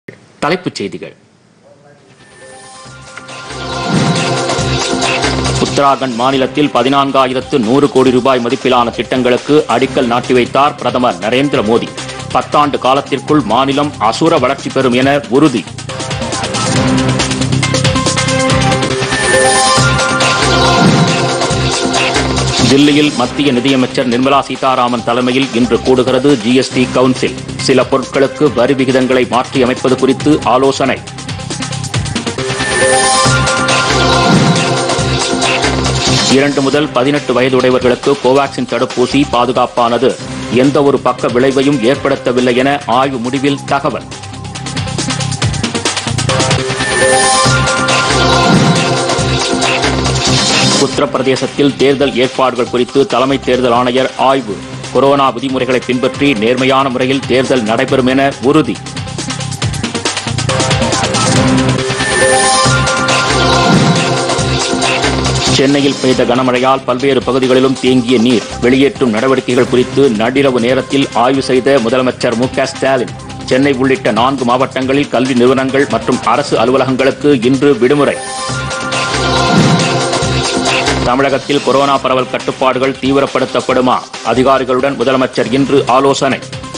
தலைப்புச் செய்திகள் உத்தராகண்ட் மாநிலத்தில் பதினான்காயிரத்து நூறு கோடி ரூபாய் மதிப்பிலான திட்டங்களுக்கு அடிக்கல் நாட்டி வைத்தார் பிரதமர் நரேந்திர மோடி பத்தாண்டு காலத்திற்குள் மாநிலம் அசுர வளர்ச்சி பெறும் என உறுதி தில்லியில் மத்திய நிதியமைச்சர் நிர்மலா சீதாராமன் தலைமையில் இன்று கூடுகிறது ஜிஎஸ்டி கவுன்சில் சில பொருட்களுக்கு வரி விகிதங்களை மாற்றி அமைப்பது குறித்து ஆலோசனை இரண்டு முதல் பதினெட்டு வயதுடையவர்களுக்கு கோவாக்சின் தடுப்பூசி பாதுகாப்பானது எந்த ஒரு பக்க விளைவையும் ஏற்படுத்தவில்லை என ஆய்வு முடிவில் தகவல் உத்தரப்பிரதேசத்தில் தேர்தல் ஏற்பாடுகள் குறித்து தலைமை தேர்தல் ஆணையர் ஆய்வு கொரோனா விதிமுறைகளை பின்பற்றி நேர்மையான முறையில் தேர்தல் நடைபெறும் என உறுதி சென்னையில் பெய்த கனமழையால் பல்வேறு பகுதிகளிலும் தேங்கிய நீர் வெளியேற்றும் நடவடிக்கைகள் குறித்து நள்ளிரவு நேரத்தில் ஆய்வு செய்த முதலமைச்சர் மு க ஸ்டாலின் சென்னை உள்ளிட்ட நான்கு மாவட்டங்களில் கல்வி நிறுவனங்கள் மற்றும் அரசு அலுவலகங்களுக்கு இன்று விடுமுறை தமிழகத்தில் கொரோனா பரவல் கட்டுப்பாடுகள் தீவிரப்படுத்தப்படுமா அதிகாரிகளுடன் முதலமைச்சர் இன்று ஆலோசனை